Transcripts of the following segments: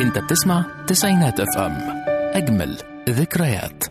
انت بتسمع تسعينات اف ام اجمل ذكريات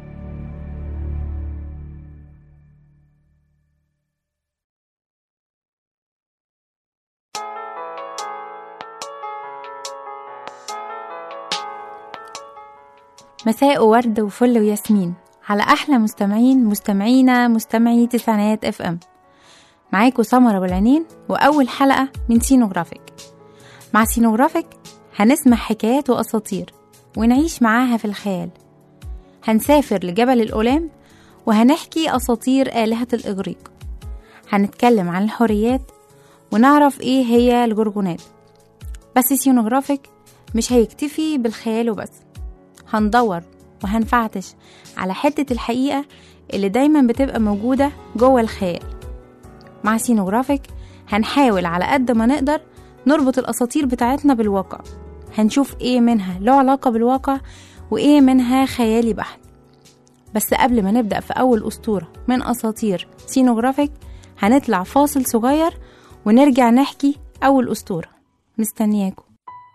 مساء ورد وفل وياسمين على احلى مستمعين مستمعينا مستمعي تسعينات اف ام معاكم سمرة والعينين واول حلقة من سينوغرافيك مع سينوغرافيك هنسمع حكايات واساطير ونعيش معاها في الخيال هنسافر لجبل الأولام وهنحكي أساطير آلهة الإغريق هنتكلم عن الحوريات ونعرف إيه هي الجرجونات بس سينوغرافيك مش هيكتفي بالخيال وبس هندور وهنفعتش على حتة الحقيقة اللي دايما بتبقى موجودة جوه الخيال مع سينوغرافيك هنحاول على قد ما نقدر نربط الأساطير بتاعتنا بالواقع هنشوف ايه منها له علاقة بالواقع وايه منها خيالي بحت بس قبل ما نبدأ في أول أسطورة من أساطير سينوغرافيك هنطلع فاصل صغير ونرجع نحكي أول أسطورة مستنياكم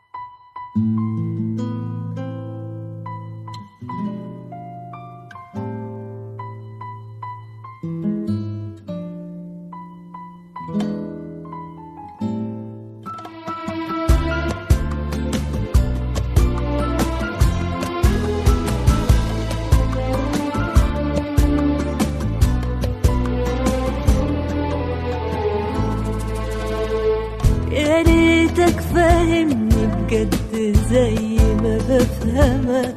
يا ريتك فاهمني بجد زي ما بفهمك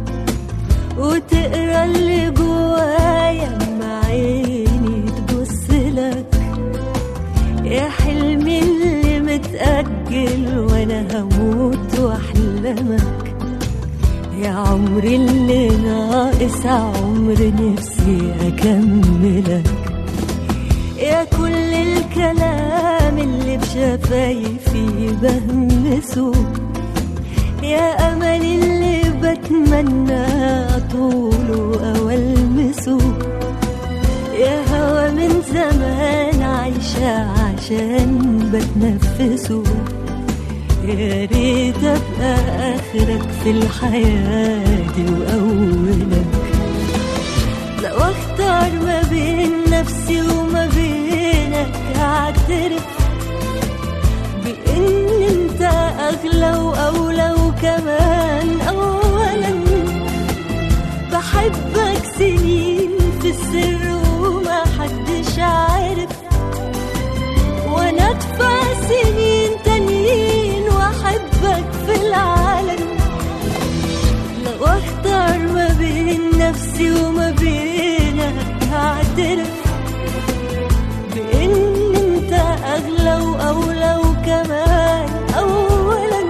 وتقرا اللي جوايا مع عيني تبص لك يا حلمي اللي متأجل وانا هموت واحلمك يا عمري اللي ناقص عمر نفسي اكملك يا كل الكلام اللي بشفايفي بهمسه يا أمل اللي بتمنى طوله أو ألمسه يا هوا من زمان عايشة عشان بتنفسه يا ريت أبقى آخرك في الحياة دي وأولك لو اختار ما بين نفسي وما بينك هعترف بان انت اغلى واولى وكمان اولا بحبك سنين في السر وما حدش عارف وانا ادفع سنين تانيين واحبك في العالم لو اختار ما بين نفسي وما بينك هعترف بان انت اغلى واولى وكمان اولا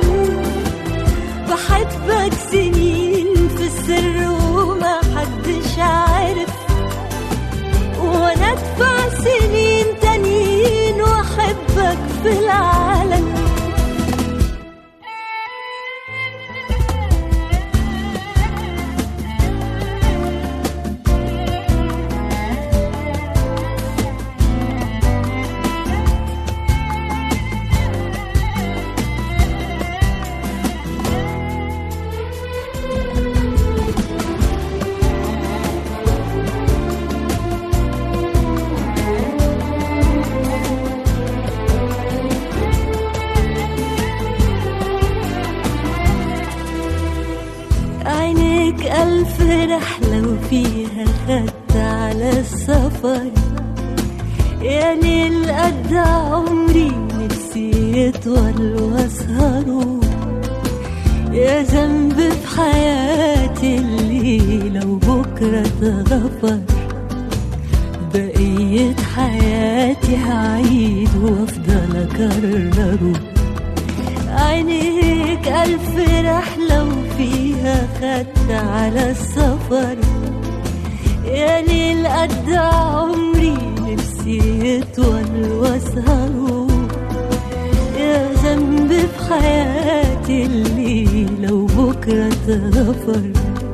بحبك سنين في السر وما حدش عارف وانا ادفع سنين تانيين واحبك في العالم عينيك ألف رحلة وفيها خدت على السفر يا ليل قد عمري نفسي يطول واسهره يا ذنب في حياتي اللي لو بكرة اتغفر بقية حياتي هعيد وافضل اكرره عينيك ألف رحلة وفيها خدت على السفر يا ليل قد عمري نفسي يطول واسهره يا ذنب في حياتي اللي لو بكرة اتغفر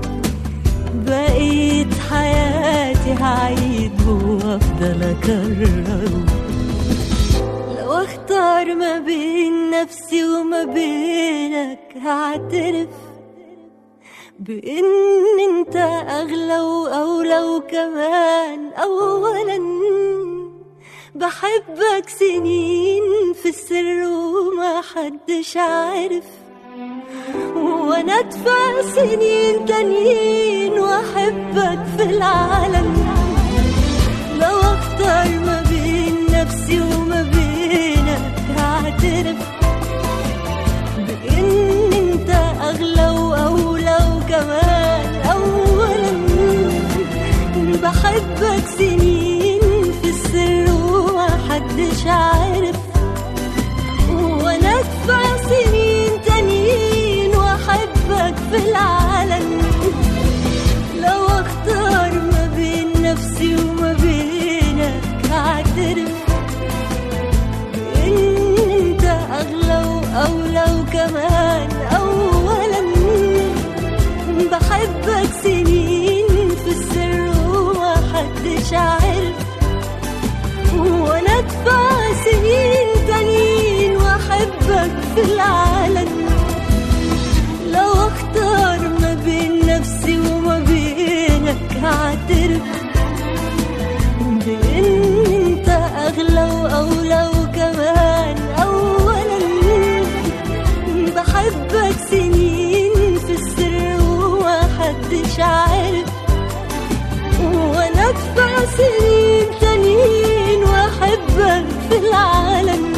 بقيت حياتي هعيد وافضل اكرره لو اختار اختار ما بين نفسي وما بينك هعترف بان انت اغلى واولى وكمان اولا بحبك سنين في السر وما حدش عارف وانا ادفع سنين تانيين واحبك في العالم لو اختار ما بين نفسي وما بينك هعترف بان انت اغلى واولى وكمان اولا بحبك سنين في السر ومحدش عارف وانا ادفع سنين تانيين واحبك في العالم لو اختار ما بين نفسي وما بينك هعترف بان انت اغلى واولى وكمان اولا بحبك سنين في السر ومحدش عارف وانا ادفع سنين تانيين واحبك في العالم لو اختار ما بين نفسي وما بينك هعترف بان انت اغلى واولى وكمان اولا بحبك سنين في السر ومحدش عارف وانا ادفع سنين تانيين واحبك في العالم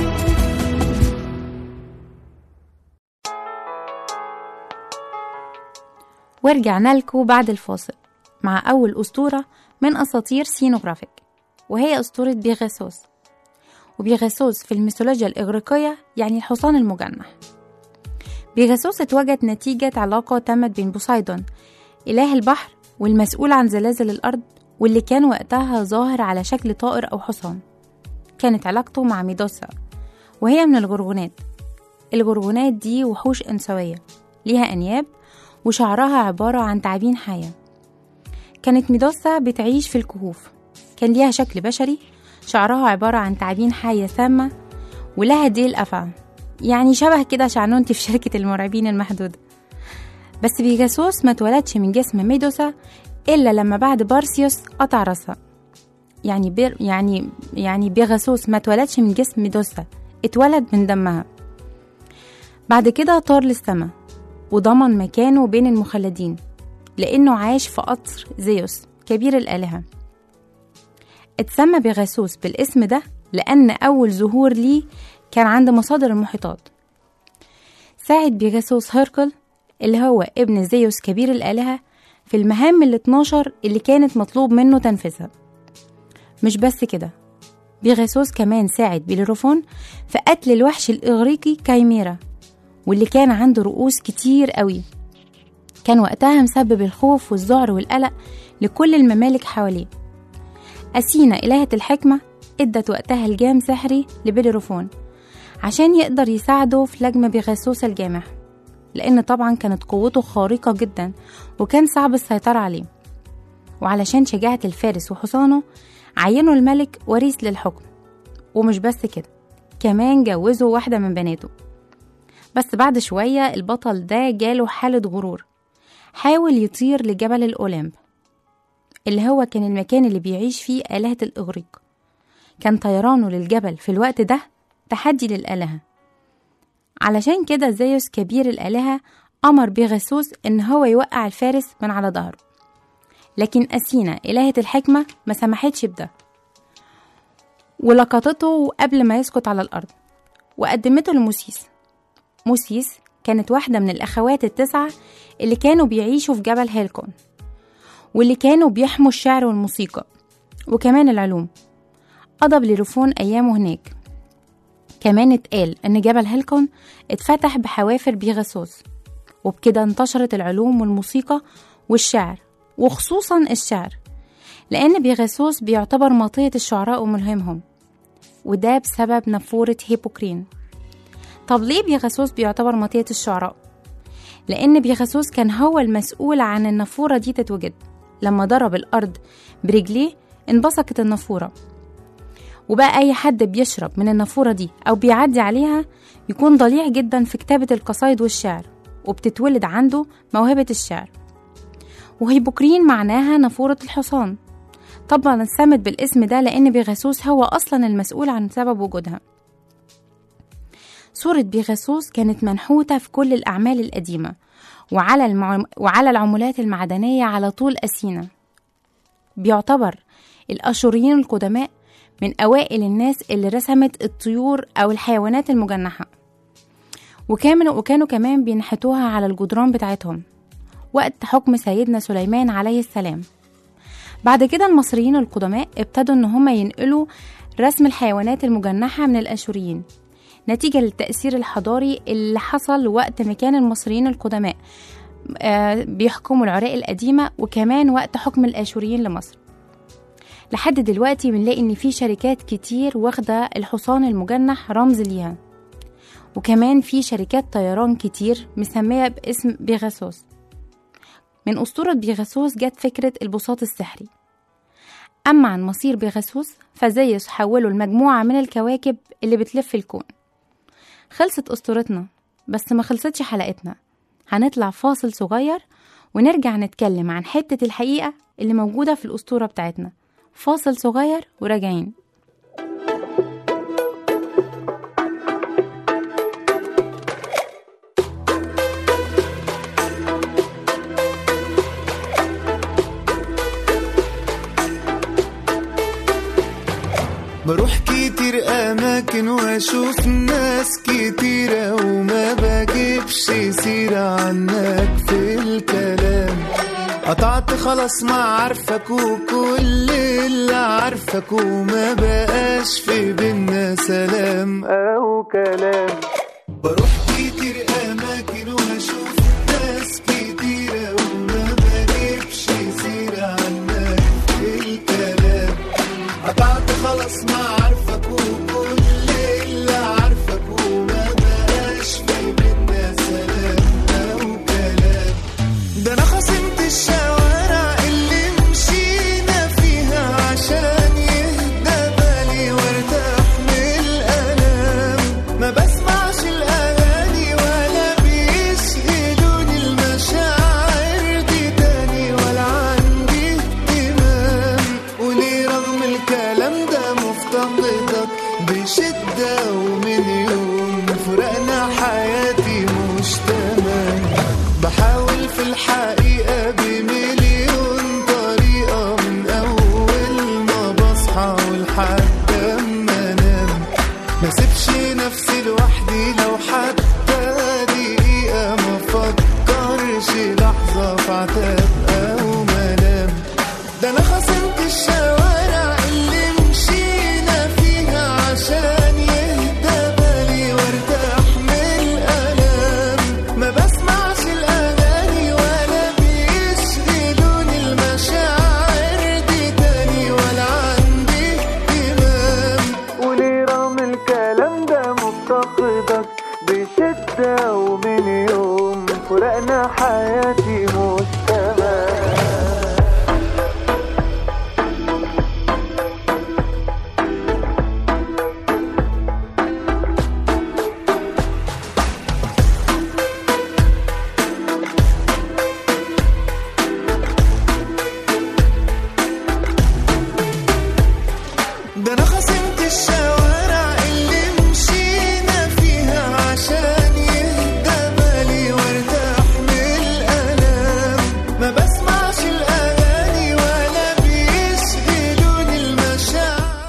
ورجعنا لكم بعد الفاصل مع أول أسطورة من أساطير سينوغرافيك وهي أسطورة بيغاسوس وبيغاسوس في الميثولوجيا الإغريقية يعني الحصان المجنح بيغاسوس اتوجد نتيجة علاقة تمت بين بوسايدون إله البحر والمسؤول عن زلازل الأرض واللي كان وقتها ظاهر على شكل طائر أو حصان كانت علاقته مع ميدوسا وهي من الغرغونات الغرغونات دي وحوش أنثوية ليها أنياب وشعرها عبارة عن تعابين حية كانت ميدوسا بتعيش في الكهوف كان ليها شكل بشري شعرها عبارة عن تعابين حية سامة ولها ديل أفعى يعني شبه كده شعنونتي في شركة المرعبين المحدودة بس بيجاسوس ما اتولدش من جسم ميدوسا إلا لما بعد بارسيوس قطع راسها يعني بير يعني يعني بيغاسوس ما اتولدش من جسم ميدوسا اتولد من دمها بعد كده طار للسما وضمن مكانه بين المخلدين لأنه عاش في قصر زيوس كبير الآلهة اتسمى بيغاسوس بالاسم ده لأن أول ظهور ليه كان عند مصادر المحيطات ساعد بيغاسوس هيركل اللي هو ابن زيوس كبير الآلهة في المهام ال 12 اللي كانت مطلوب منه تنفيذها مش بس كده بيغاسوس كمان ساعد بيليروفون في قتل الوحش الإغريقي كايميرا واللي كان عنده رؤوس كتير قوي كان وقتها مسبب الخوف والذعر والقلق لكل الممالك حواليه أثينا إلهة الحكمة ادت وقتها الجام سحري لبيليروفون عشان يقدر يساعده في لجم بيغاسوس الجامح لأن طبعا كانت قوته خارقة جدا وكان صعب السيطرة عليه وعلشان شجاعة الفارس وحصانه عينوا الملك وريث للحكم ومش بس كده كمان جوزوا واحدة من بناته بس بعد شوية البطل ده جاله حالة غرور حاول يطير لجبل الأولمب اللي هو كان المكان اللي بيعيش فيه آلهة الإغريق كان طيرانه للجبل في الوقت ده تحدي للآلهة علشان كده زيوس كبير الآلهة أمر بيغاسوس إن هو يوقع الفارس من على ظهره لكن أثينا إلهة الحكمة ما سمحتش بده ولقطته قبل ما يسقط على الأرض وقدمته لموسيس موسيس كانت واحدة من الأخوات التسعة اللي كانوا بيعيشوا في جبل هيلكون واللي كانوا بيحموا الشعر والموسيقى وكمان العلوم قضى بليروفون أيامه هناك كمان اتقال إن جبل هيلكون اتفتح بحوافر بيغاسوس وبكده انتشرت العلوم والموسيقى والشعر وخصوصا الشعر لأن بيغاسوس بيعتبر مطية الشعراء وملهمهم وده بسبب نافورة هيبوكرين طب ليه بيغاسوس بيعتبر مطية الشعراء؟ لأن بيغاسوس كان هو المسؤول عن النافورة دي تتوجد لما ضرب الأرض برجليه انبثقت النافورة وبقى أي حد بيشرب من النافورة دي أو بيعدي عليها يكون ضليع جدا في كتابة القصايد والشعر وبتتولد عنده موهبة الشعر وهيبوكرين معناها نافورة الحصان طبعا اتسمت بالاسم ده لأن بيغاسوس هو أصلا المسؤول عن سبب وجودها صورة بيغاسوس كانت منحوتة في كل الأعمال القديمة وعلى, المع... وعلى العملات المعدنية على طول أثينا بيعتبر الأشوريين القدماء من أوائل الناس اللي رسمت الطيور أو الحيوانات المجنحة وكانوا وكانوا كمان بينحتوها على الجدران بتاعتهم وقت حكم سيدنا سليمان عليه السلام بعد كده المصريين القدماء ابتدوا ان هم ينقلوا رسم الحيوانات المجنحة من الأشوريين نتيجة للتأثير الحضاري اللي حصل وقت ما كان المصريين القدماء آه، بيحكموا العراق القديمة وكمان وقت حكم الآشوريين لمصر لحد دلوقتي بنلاقي إن في شركات كتير واخدة الحصان المجنح رمز ليها وكمان في شركات طيران كتير مسمية باسم بيغاسوس من أسطورة بيغاسوس جت فكرة البساط السحري أما عن مصير بيغاسوس فزيوس حوله المجموعة من الكواكب اللي بتلف الكون خلصت أسطورتنا بس ما خلصتش حلقتنا هنطلع فاصل صغير ونرجع نتكلم عن حتة الحقيقة اللي موجودة في الأسطورة بتاعتنا فاصل صغير وراجعين بروح كتير أماكن وأشوف ناس كتيرة وما بجيبش سيرة عنك في الكلام قطعت خلاص ما عارفك وكل اللي عارفك وما بقاش في بينا سلام أو كلام بروح كتير أماكن وأشوف ناس كتيرة وما بجيبش سيرة عنك في الكلام قطعت خلاص ما عارفك وكل اللي عارفك وما بقاش في بينا سلام أو كلام ده أنا خصمت الشوارع اللي مشينا فيها عشان يهدى بالي وارتاح من الألام ما بسمعش الأغاني ولا بيشغلوني المشاعر دي تاني ولا عندي اهتمام وليه رغم الكلام ده مفتقدك بشدة ومن يوم فرقنا حياتي مش تمام بحاول في الحقيقة بمليون طريقة من أول ما بصحى ولحد أما أنام ما سيبش نفسي لوحدي لو حتى دقيقة ما فكرش لحظة في عتاب أو ملام ده أنا خصمت الشوارع اللي مشينا فيها عشان يهدى بالي وارتاح من الألام ما بسمعش الأغاني ولا بيشغلوني المشاعر دي تاني ولا عندي اهتمام وليه رغم الكلام ده مفتقدك بشدة ومن يوم فرقنا حياتي مش تمام ده انا خصمت الشوارع اللي مشينا فيها عشان يهدى بالي وارتاح من الالام ما بسمعش الاغاني ولا بيشغلوني المشاعر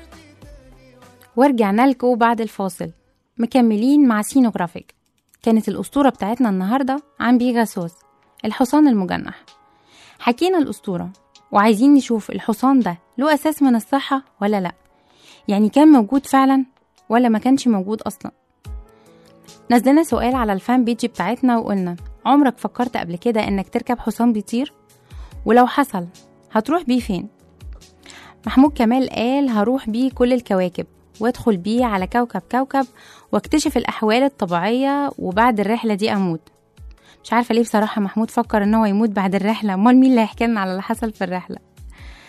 ورجعنا لكم بعد الفاصل مكملين مع سينوغرافيك كانت الأسطورة بتاعتنا النهاردة عن بيغاسوس الحصان المجنح حكينا الأسطورة وعايزين نشوف الحصان ده له أساس من الصحة ولا لأ يعني كان موجود فعلا ولا ما كانش موجود أصلا نزلنا سؤال على الفان بيج بتاعتنا وقلنا عمرك فكرت قبل كده إنك تركب حصان بيطير ولو حصل هتروح بيه فين محمود كمال قال هروح بيه كل الكواكب وادخل بيه على كوكب كوكب واكتشف الأحوال الطبيعية وبعد الرحلة دي أموت مش عارفة ليه بصراحة محمود فكر إن هو يموت بعد الرحلة أمال مين اللي هيحكي لنا على اللي حصل في الرحلة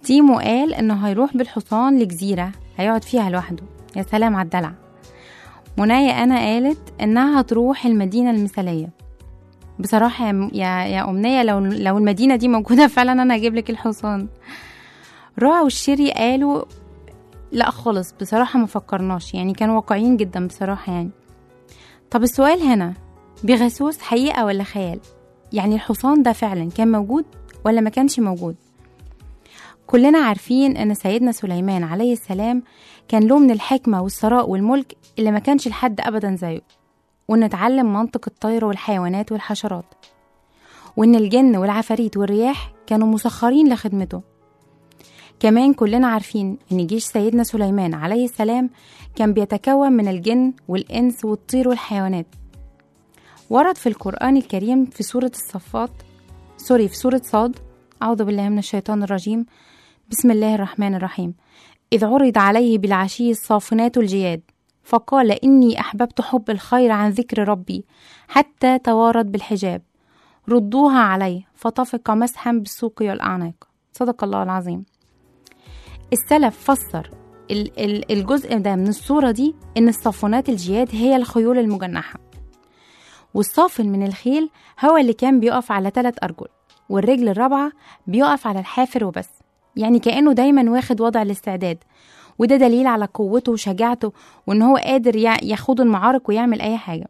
تيمو قال إنه هيروح بالحصان لجزيرة هيقعد فيها لوحده يا سلام على الدلع منايا أنا قالت إنها هتروح المدينة المثالية بصراحة يا يا, يا أمنية لو لو المدينة دي موجودة فعلا أنا هجيب لك الحصان رع والشيري قالوا لا خالص بصراحة ما فكرناش يعني كانوا واقعيين جدا بصراحة يعني طب السؤال هنا بغسوس حقيقة ولا خيال يعني الحصان ده فعلا كان موجود ولا ما كانش موجود كلنا عارفين ان سيدنا سليمان عليه السلام كان له من الحكمة والثراء والملك اللي ما كانش لحد ابدا زيه ونتعلم منطق الطير والحيوانات والحشرات وان الجن والعفاريت والرياح كانوا مسخرين لخدمته كمان كلنا عارفين ان جيش سيدنا سليمان عليه السلام كان بيتكون من الجن والانس والطير والحيوانات ورد في القرآن الكريم في سورة الصفات سوري في سورة صاد أعوذ بالله من الشيطان الرجيم بسم الله الرحمن الرحيم إذ عرض عليه بالعشي الصافنات الجياد فقال إني أحببت حب الخير عن ذكر ربي حتى توارت بالحجاب ردوها علي فطفق مسحا بالسوق والأعناق صدق الله العظيم السلف فسر ال- ال- الجزء ده من الصورة دي إن الصافنات الجياد هي الخيول المجنحة والصافن من الخيل هو اللي كان بيقف على ثلاث أرجل والرجل الرابعة بيقف على الحافر وبس يعني كأنه دايما واخد وضع الاستعداد وده دليل على قوته وشجاعته وإن هو قادر يع- يخوض المعارك ويعمل أي حاجة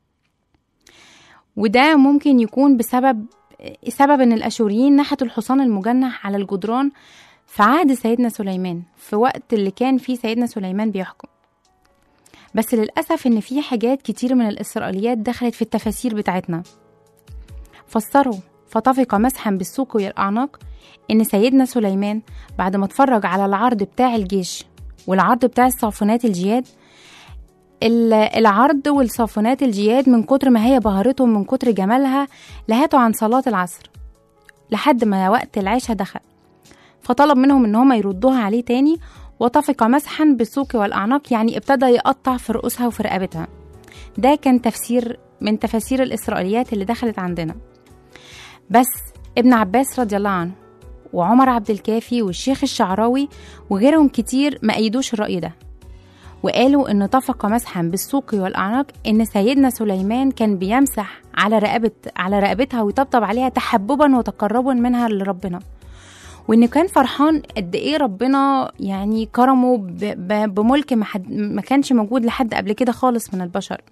وده ممكن يكون بسبب سبب إن الأشوريين نحتوا الحصان المجنح على الجدران في عهد سيدنا سليمان في وقت اللي كان فيه سيدنا سليمان بيحكم بس للأسف إن في حاجات كتير من الإسرائيليات دخلت في التفاسير بتاعتنا فسروا فطفق مسحا بالسوق والأعناق إن سيدنا سليمان بعد ما اتفرج على العرض بتاع الجيش والعرض بتاع الصافنات الجياد ال- العرض والصافنات الجياد من كتر ما هي بهرتهم من كتر جمالها لهاتوا عن صلاة العصر لحد ما وقت العشاء دخل فطلب منهم ان هم يردوها عليه تاني وطفق مسحا بالسوق والأعناق يعني ابتدى يقطع في رؤوسها وفي رقبتها ده كان تفسير من تفاسير الإسرائيليات اللي دخلت عندنا بس ابن عباس رضي الله عنه وعمر عبد الكافي والشيخ الشعراوي وغيرهم كتير ما أيدوش الرأي ده وقالوا إن طفق مسحا بالسوق والأعناق إن سيدنا سليمان كان بيمسح على رقبة على رقبتها ويطبطب عليها تحببا وتقربا منها لربنا وإن كان فرحان قد إيه ربنا يعني كرمه ب- ب- بملك ما, حد ما كانش موجود لحد قبل كده خالص من البشر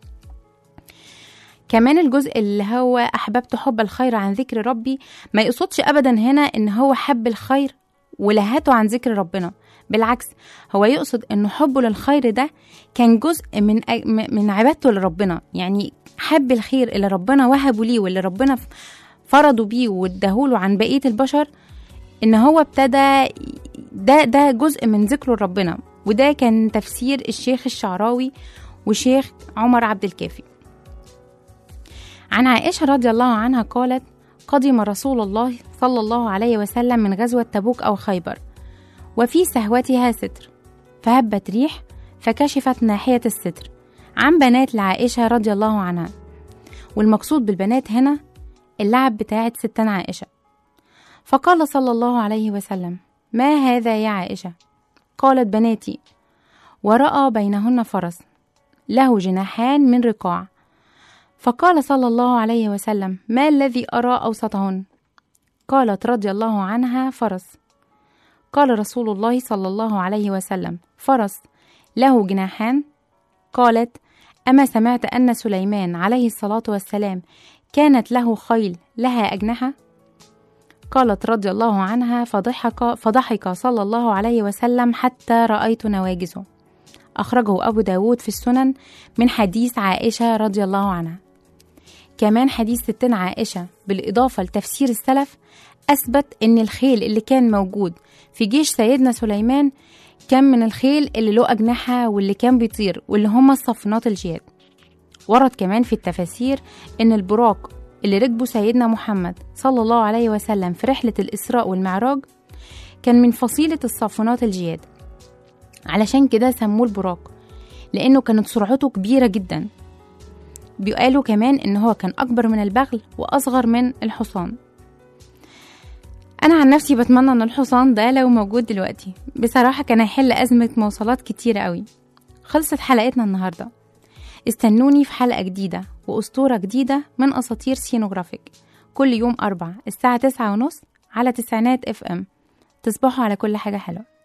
كمان الجزء اللي هو أحببت حب الخير عن ذكر ربي ما يقصدش أبدا هنا إن هو حب الخير ولهته عن ذكر ربنا بالعكس هو يقصد إن حبه للخير ده كان جزء من أ- م- من عبادته لربنا يعني حب الخير اللي ربنا وهبه ليه واللي ربنا ف- فرضه بيه واداهوله عن بقية البشر إن هو ابتدى ده ده جزء من ذكره لربنا وده كان تفسير الشيخ الشعراوي وشيخ عمر عبد الكافي عن عائشة رضي الله عنها قالت قدم رسول الله صلى الله عليه وسلم من غزوة تبوك أو خيبر وفي سهوتها ستر فهبت ريح فكشفت ناحية الستر عن بنات لعائشة رضي الله عنها والمقصود بالبنات هنا اللعب بتاعت ستان عائشة فقال صلى الله عليه وسلم ما هذا يا عائشة قالت بناتي ورأى بينهن فرس له جناحان من رقاع فقال صلى الله عليه وسلم ما الذي أرى أوسطهن قالت رضي الله عنها فرس قال رسول الله صلى الله عليه وسلم فرس له جناحان قالت أما سمعت أن سليمان عليه الصلاة والسلام كانت له خيل لها أجنحة قالت رضي الله عنها فضحك, فضحك صلى الله عليه وسلم حتى رأيت نواجزه أخرجه أبو داود في السنن من حديث عائشة رضي الله عنها كمان حديث ستنا عائشة بالإضافة لتفسير السلف أثبت إن الخيل اللي كان موجود في جيش سيدنا سليمان كان من الخيل اللي له أجنحة واللي كان بيطير واللي هما الصفنات الجياد ورد كمان في التفاسير إن البراق اللي ركبه سيدنا محمد صلى الله عليه وسلم في رحلة الإسراء والمعراج كان من فصيلة الصافنات الجياد علشان كده سموه البراق لأنه كانت سرعته كبيرة جدا بيقالوا كمان إن هو كان أكبر من البغل وأصغر من الحصان انا عن نفسي بتمنى ان الحصان ده لو موجود دلوقتي بصراحه كان هيحل ازمه مواصلات كتيره قوي خلصت حلقتنا النهارده استنوني في حلقه جديده واسطوره جديده من اساطير سينوغرافيك كل يوم اربع الساعه تسعة ونص على تسعينات اف ام تصبحوا على كل حاجه حلوه